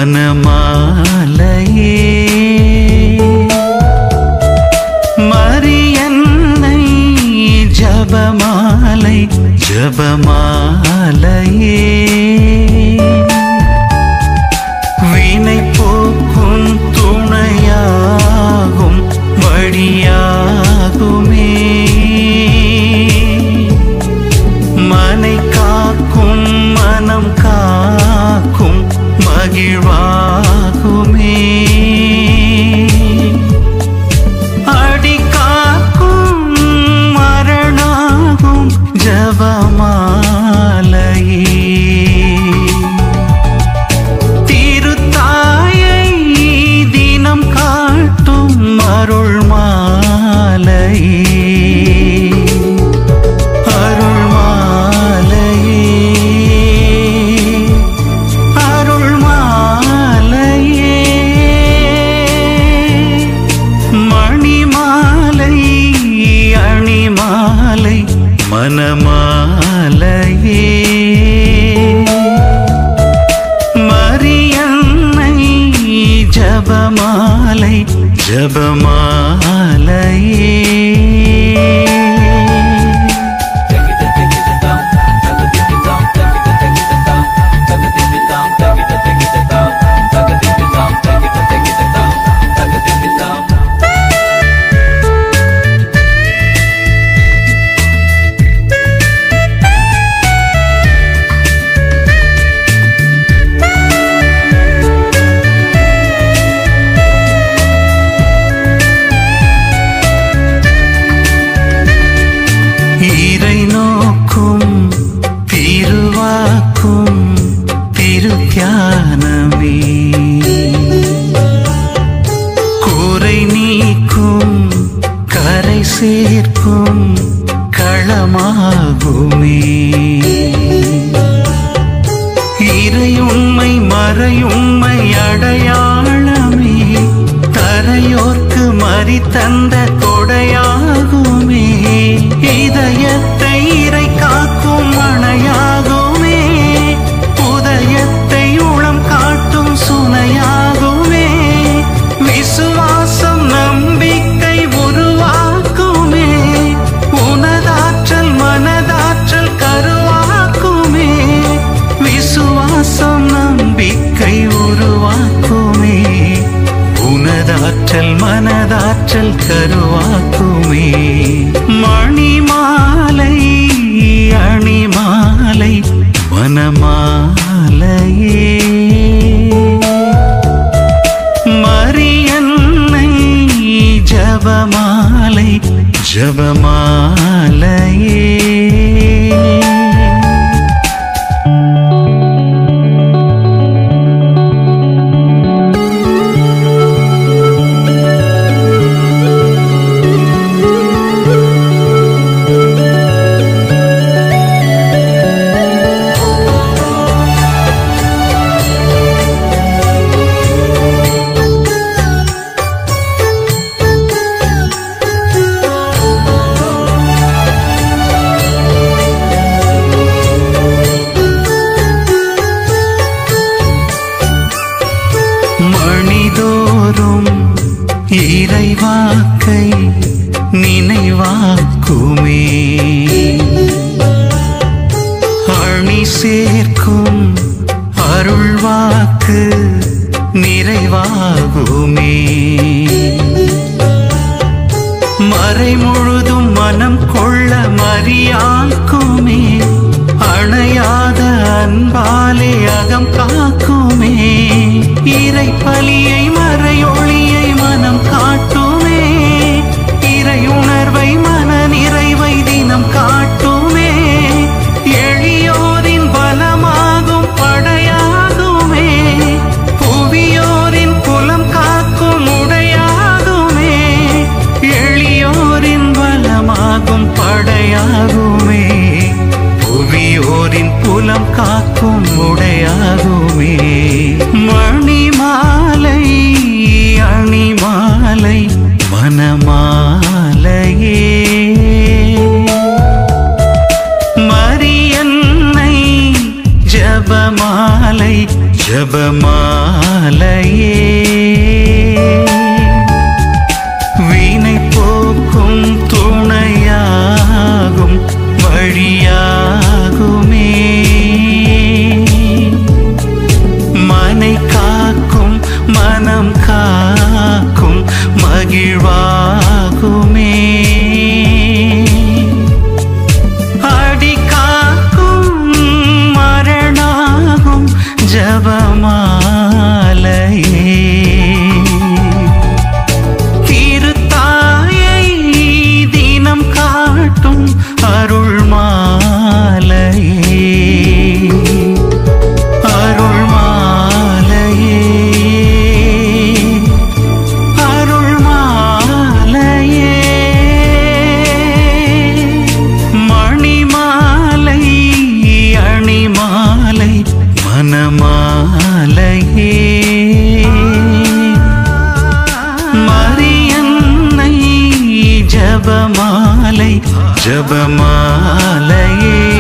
மனமாலையே மரியன்னை ஜபமாலை ஜபமாலையே வினை போக்கும் துணையாகும் வழியாகுமே மனை காக்கும் மனம் காக்கும் மகிழ்வாகுமே அடி காக்கும் மரணாகும் ஜபமாலையே திருத்தாயை தினம் காட்டும் அருள் மாலையே அருள் மாலையே அருள் மாலையே மணிமாலை அணிமாலை மனமாலையே மரியன்னை ஜபமாலை ஜபமாலையே இறை நோக்கும் திருவாக்கும் திருத்தியானமே குறை நீக்கும் கரை சேர்க்கும் களமாகுமே இறையுண்மை மறையுண்மை அடையாளமே தரையோர்க்கு மறி தந்த கொடையாகுமே இதயத்தை இறை காக்கும் மணையாகுமே உதயத்தை உளம் காட்டும் சுனையாகுமே விசுவாசம் நம்பிக்கை உருவாக்குமே உனதாற்றல் மனதாற்றல் கருவாக்குமே விசுவாசம் நம்பிக்கை உருவாக்குமே உனதாற்றல் மனதாற்றல் கருவாக்குமே மணிமாலை அணிமாலை மனமாலையே மரியன்னை ஜபமாலை ஜபமாலையே மணிதோறும் இறைவாக்கை நினைவாக்குமே அணி சேர்க்கும் அருள்வாக்கு நிறைவாகுமே மறை முழுதும் மனம் கொள்ள மறியாக்குமே அணையாத அன்பாலே அகம் காக்குமே இறை பலியை மறையொளியை மனம் காட்டுமே இறை உணர்வை மன நிறைவை தினம் காட்டுமே எளியோரின் பலமாகும் படையாகுமே புவியோரின் குலம் காக்கும் உடையாகுமே எளியோரின் பலமாகும் படையாகுமே புவியோரின் புலம் காக்கும் உடையாகுமே மணிமாலை அணிமாலை மனமாலையே மரியன்னை ஜபமாலை ஜபமாலையே ஜபமாலை ஜபமாலையே